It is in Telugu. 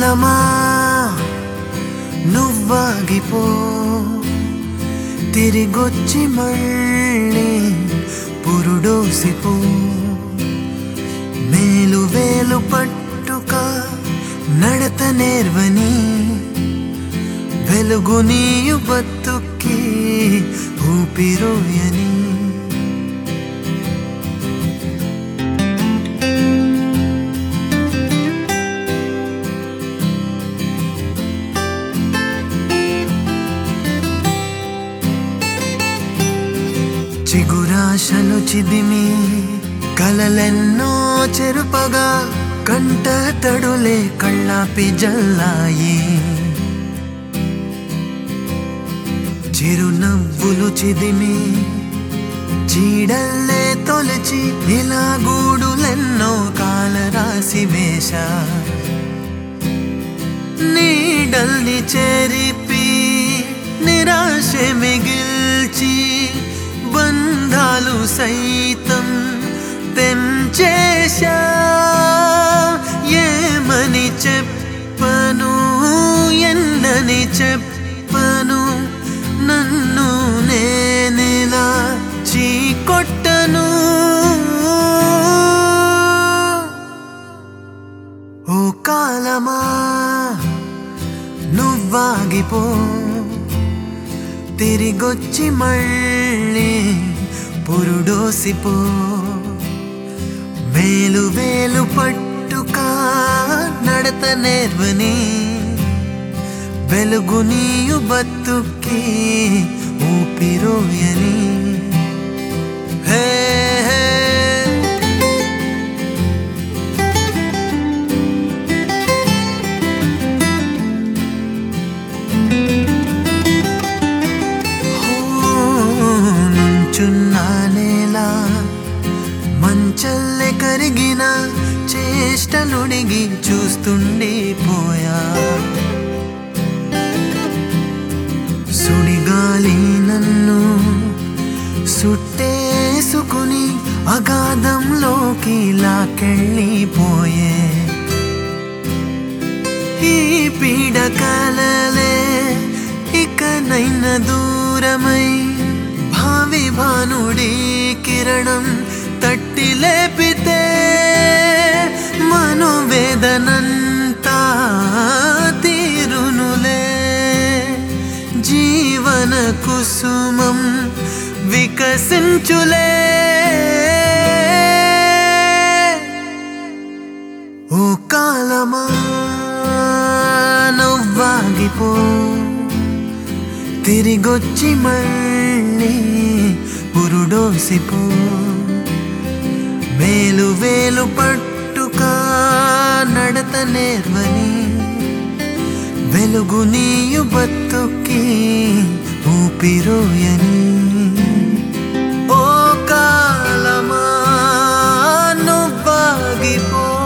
కాలమా నువ్వాగిపో తిరిగొచ్చి మళ్ళీ పురుడోసిపో మేలు వేలు పట్టుక నడత నేర్వని వెలుగు నీయు బతుక్కి ఊపిరోయని చిగురాశలు చిదిమి కలలెన్నో చెరుపగా కంట తడులే కళ్ళాపి జల్లాయి చిరునవ్వులు చిదిమి చీడల్లే తొలచి ఇలా గూడులెన్నో కాలరాసి వేశ నీడల్ని చెరిపి నిరాశ మిగిల్చి బంధాలు సైతం తెంచేశా ఏమని చెప్పను ఎన్నని చెప్పను నన్ను నేనెలా చీకొట్టను ఓ కాలమా నువ్వాగిపో తిరిగొచ్చి మళ్ళీ పురుడోసిపో వేలు వేలు పట్టుక నడత నేర్వని వెలుగు నీయు బతుక్కి ఊపిరోయని హే హే నుంచున్నానేలా మంచల్లె కరిగిన చేష్టలుడిగి చూస్తుండిపోయా సుడిగాలి నన్ను సుట్టేసుకుని అగాధంలోకి లాకెళ్ళిపోయే ఈ పీడకలలే ఇకనైన దూరమై భావి భానుడి కిరణం తట్టి లేపితే మనోవేదనంతా తీరునులే జీవన కుసుమం వికసించులే ఓ కాలమా నవ్వాగిపో తిరిగొచ్చి మళ్ళీ పురుడోసిపో వేలు వేలు పట్టుక నడత నేర్వని వెలుగు నీయు బతుక్కి ఊపిరోయని ఓ కాలమా నువ్వాగిపో